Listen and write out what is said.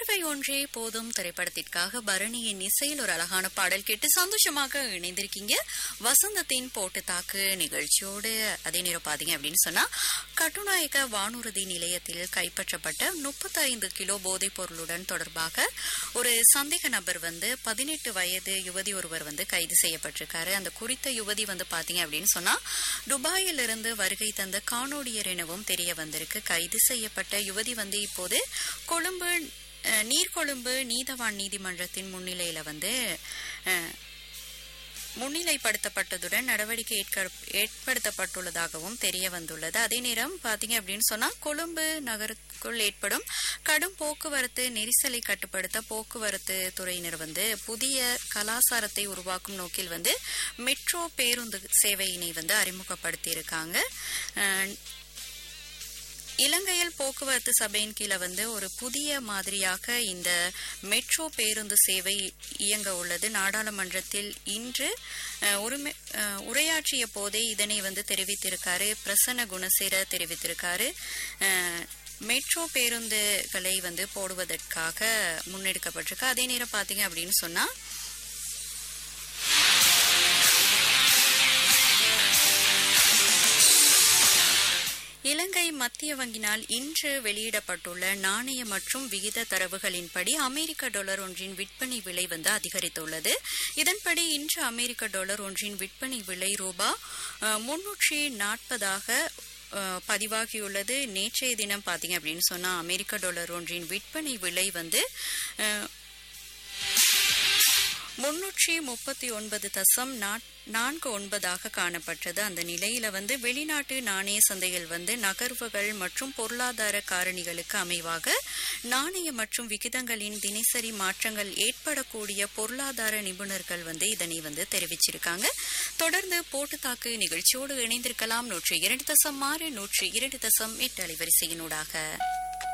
பார்வை ஒன்றே போதும் திரைப்படத்திற்காக பரணியின் இசையில் ஒரு அழகான பாடல் கேட்டு சந்தோஷமாக இணைந்திருக்கீங்க வசந்தத்தின் போட்டு தாக்கு நிகழ்ச்சியோடு அதே நேரம் பாத்தீங்க அப்படின்னு சொன்னா கட்டுநாயக்க வானூர்தி நிலையத்தில் கைப்பற்றப்பட்ட முப்பத்தைந்து கிலோ போதைப் பொருளுடன் தொடர்பாக ஒரு சந்தேக நபர் வந்து பதினெட்டு வயது யுவதி ஒருவர் வந்து கைது செய்யப்பட்டிருக்காரு அந்த குறித்த யுவதி வந்து பாத்தீங்க அப்படின்னு சொன்னா துபாயிலிருந்து வருகை தந்த காணொடியர் எனவும் தெரிய வந்திருக்கு கைது செய்யப்பட்ட யுவதி வந்து இப்போது கொழும்பு அஹ், நீர்கொழும்பு நீதவான் நீதிமன்றத்தின் முன்னிலையில வந்து அஹ், முன்னிலைப்படுத்தப்பட்டதுடன் நடவடிக்கை ஏற்க- ஏற்படுத்தப்பட்டுள்ளதாகவும் தெரிய வந்துள்ளது அதே நேரம் பாத்தீங்க அப்படின்னு சொன்னா கொழும்பு நகருக்குள் ஏற்படும் கடும் போக்குவரத்து நெரிசலை கட்டுப்படுத்த போக்குவரத்து துறையினர் வந்து புதிய கலாசாரத்தை உருவாக்கும் நோக்கில் வந்து மெட்ரோ பேருந்து சேவையினை வந்து அறிமுகப்படுத்தி இருக்காங்க அஹ், இலங்கையில் போக்குவரத்து சபையின் கீழே வந்து ஒரு புதிய மாதிரியாக இந்த மெட்ரோ பேருந்து சேவை இயங்க உள்ளது நாடாளுமன்றத்தில் இன்று அஹ், உரிமை அஹ், உரையாற்றிய போதே இதனை வந்து தெரிவித்திருக்காரு பிரசன்ன குணசேர தெரிவித்திருக்காரு அஹ், மெட்ரோ பேருந்துகளை வந்து போடுவதற்காக முன்னெடுக்கப்பட்டிருக்கு அதே நேரம் பாத்தீங்க அப்படின்னு சொன்னா இலங்கை மத்திய வங்கினால் இன்று வெளியிடப்பட்டுள்ள நாணய மற்றும் விகித தரவுகளின்படி அமெரிக்க டாலர் ஒன்றின் விற்பனை விலை வந்து அதிகரித்துள்ளது இதன்படி இன்று அமெரிக்க டாலர் ஒன்றின் விற்பனை விலை ரூபா முன்னூற்றி நாற்பதாக பதிவாகியுள்ளது நேற்றைய தினம் பாத்தீங்க அப்படின்னு சொன்னா அமெரிக்க டாலர் ஒன்றின் விற்பனை விலை வந்து அஹ், முன்னூற்றி முப்பத்தி ஒன்பது தசம் நா- நான்கு ஒன்பதாக காணப்பட்டது அந்த நிலையில வந்து வெளிநாட்டு நாணய சந்தையில் வந்து நகர்வுகள் மற்றும் பொருளாதார காரணிகளுக்கு அமைவாக நாணய மற்றும் விகிதங்களின் தினசரி மாற்றங்கள் ஏற்படக்கூடிய பொருளாதார நிபுணர்கள் வந்து இதனை வந்து தெரிவிச்சிருக்காங்க தொடர்ந்து போட்டுத்தாக்கு நிகழ்ச்சியோடு இணைந்திருக்கலாம் நூற்றி இரண்டு தசம் ஆறு நூற்றி இரண்டு தசம் எட்டு அலைவரிசையினூடாக